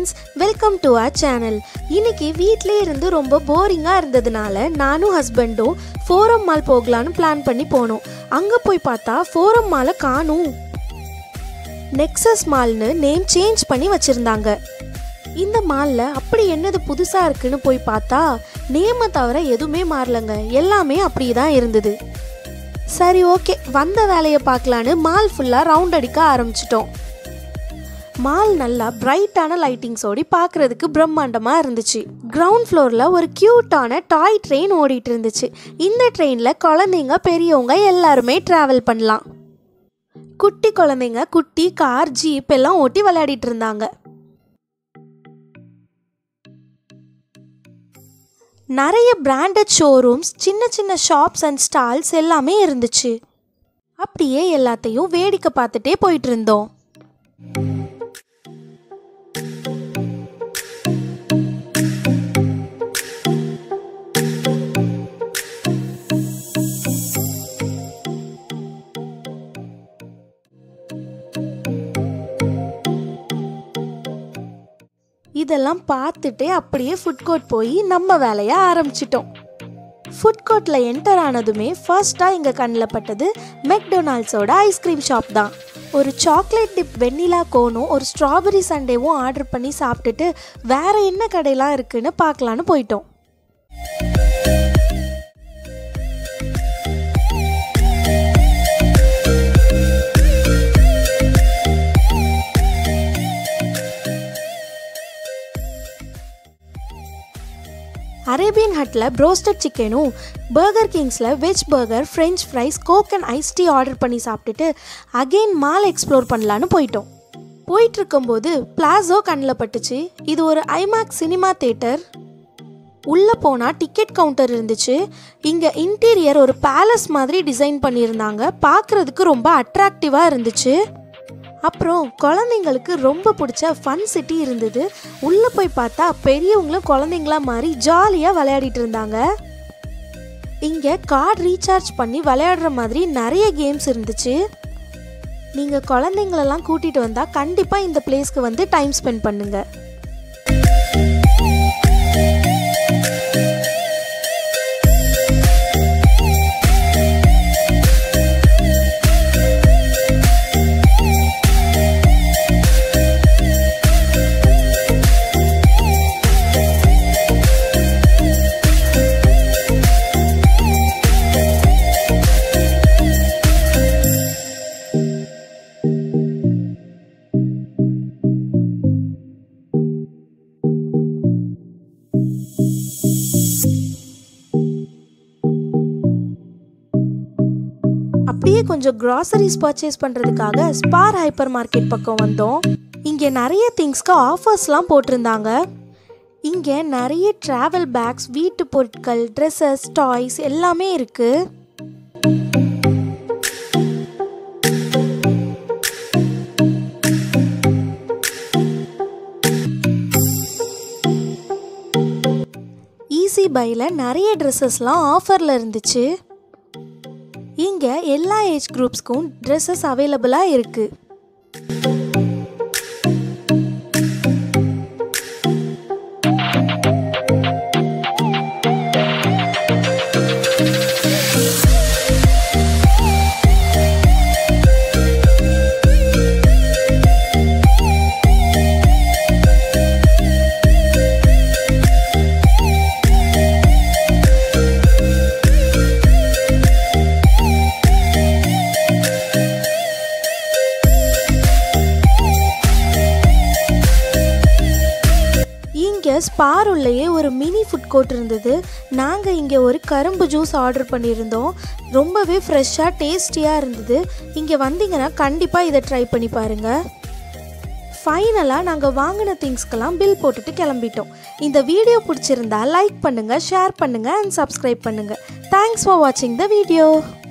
friends welcome to our channel இன்னைக்கு வீட்டிலே இருந்து ரொம்ப போரிங்காக இருந்ததுனால நானும் ஹஸ்பண்டும் ஃபோரம் மால் போகலான்னு பிளான் பண்ணி போனோம் அங்கே போய் பார்த்தா ஃபோரம் மாலை காணும் நெக்ஸஸ் மால்னு நேம் சேஞ்ச் பண்ணி வச்சுருந்தாங்க இந்த மாலில் அப்படி என்னது புதுசாக இருக்குன்னு போய் பார்த்தா நேமை தவிர எதுவுமே மாறலங்க எல்லாமே அப்படி தான் இருந்தது சரி ஓகே வந்த வேலையை பார்க்கலான்னு மால் ஃபுல்லாக ரவுண்ட் அடிக்க ஆரம்பிச்சிட்டோம் மால் நல்லா பிரைட்டான லைட்டிங்ஸோடி பார்க்குறதுக்கு பிரம்மாண்டமாக இருந்துச்சு கிரவுண்ட் ஃப்ளோரில் ஒரு க்யூட்டான டாய் ட்ரெயின் ஓடிட்டு இருந்துச்சு இந்த ட்ரெயினில் குழந்தைங்க பெரியவங்க எல்லாருமே ட்ராவல் பண்ணலாம் குட்டி குழந்தைங்க குட்டி கார் ஜீப் எல்லாம் ஓட்டி விளையாடிட்டு இருந்தாங்க நிறைய பிராண்டட் ஷோரூம்ஸ் சின்ன சின்ன ஷாப்ஸ் அண்ட் ஸ்டால்ஸ் எல்லாமே இருந்துச்சு அப்படியே எல்லாத்தையும் வேடிக்கை பார்த்துட்டே போயிட்டு இருந்தோம் இதெல்லாம் பார்த்துட்டே அப்படியே ஃபுட் கோர்ட் போய் நம்ம வேலையை ஆரம்பிச்சிட்டோம் ஃபுட் கோர்ட்டில் என்டர் ஆனதுமே ஃபர்ஸ்ட்டாக இங்கே கண்ணில் பட்டது மெக்டொனால்ட்ஸோட ஐஸ்கிரீம் ஷாப் தான் ஒரு சாக்லேட் டிப் வெண்ணிலா கோனும் ஒரு ஸ்ட்ராபெரி சண்டேவும் ஆர்டர் பண்ணி சாப்பிட்டுட்டு வேற என்ன கடையெல்லாம் இருக்குன்னு பார்க்கலான்னு போயிட்டோம் அரேபியன் ஹட்டில் ப்ரோஸ்டட் சிக்கனும் பர்கர் கிங்ஸில் veg burger French fries coke and ice tea order பண்ணி சாப்பிட்டுட்டு அகெயின் மால் எக்ஸ்ப்ளோர் பண்ணலான்னு போயிட்டோம் போயிட்டு இருக்கும்போது பிளாசோ கண்ணில் பட்டுச்சு இது ஒரு ஐமேக்ஸ் சினிமா தேட்டர் உள்ளே போனால் டிக்கெட் கவுண்டர் இருந்துச்சு இங்கே இன்டீரியர் ஒரு பேலஸ் மாதிரி டிசைன் பண்ணியிருந்தாங்க பார்க்குறதுக்கு ரொம்ப அட்ராக்டிவாக இருந்துச்சு அப்புறம் குழந்தைங்களுக்கு ரொம்ப பிடிச்ச ஃபன் சிட்டி இருந்தது உள்ளே போய் பார்த்தா பெரியவங்களும் குழந்தைங்களா மாதிரி ஜாலியாக விளையாடிட்டு இருந்தாங்க இங்கே கார்டு ரீசார்ஜ் பண்ணி விளையாடுற மாதிரி நிறைய கேம்ஸ் இருந்துச்சு நீங்கள் குழந்தைங்களெல்லாம் கூட்டிகிட்டு வந்தால் கண்டிப்பாக இந்த பிளேஸ்க்கு வந்து டைம் ஸ்பெண்ட் பண்ணுங்கள் அப்படியே கொஞ்சம் க்ராசரிஸ் பர்ச்சேஸ் பண்ணுறதுக்காக ஸ்பார் ஹைப்பர் மார்க்கெட் பக்கம் வந்தோம் இங்கே நிறைய திங்ஸ்க்கு ஆஃபர்ஸ்லாம் போட்டிருந்தாங்க இங்கே நிறைய ட்ராவல் பேக்ஸ் வீட்டு பொருட்கள் ட்ரெஸ்ஸஸ் டாய்ஸ் எல்லாமே இருக்குது ஈஸி பையில் நிறைய ட்ரெஸ்ஸஸ்லாம் ஆஃபரில் இருந்துச்சு இங்கே எல்லா ஏஜ் குரூப்ஸ்க்கும் ட்ரெஸ்ஸஸ் அவைலபிளாக இருக்குது இங்கே ஸ்பார் உள்ளேயே ஒரு மினி ஃபுட் கோர்ட் இருந்தது நாங்கள் இங்கே ஒரு கரும்பு ஜூஸ் ஆர்டர் பண்ணியிருந்தோம் ரொம்பவே ஃப்ரெஷ்ஷாக டேஸ்டியாக இருந்தது இங்கே வந்தீங்கன்னா கண்டிப்பாக இதை ட்ரை பண்ணி பாருங்கள் ஃபைனலாக நாங்கள் வாங்கின திங்ஸ்க்கெல்லாம் பில் போட்டுட்டு கிளம்பிட்டோம் இந்த வீடியோ பிடிச்சிருந்தா லைக் பண்ணுங்கள் ஷேர் பண்ணுங்கள் அண்ட் சப்ஸ்கிரைப் பண்ணுங்கள் தேங்க்ஸ் ஃபார் வாட்சிங் த வீடியோ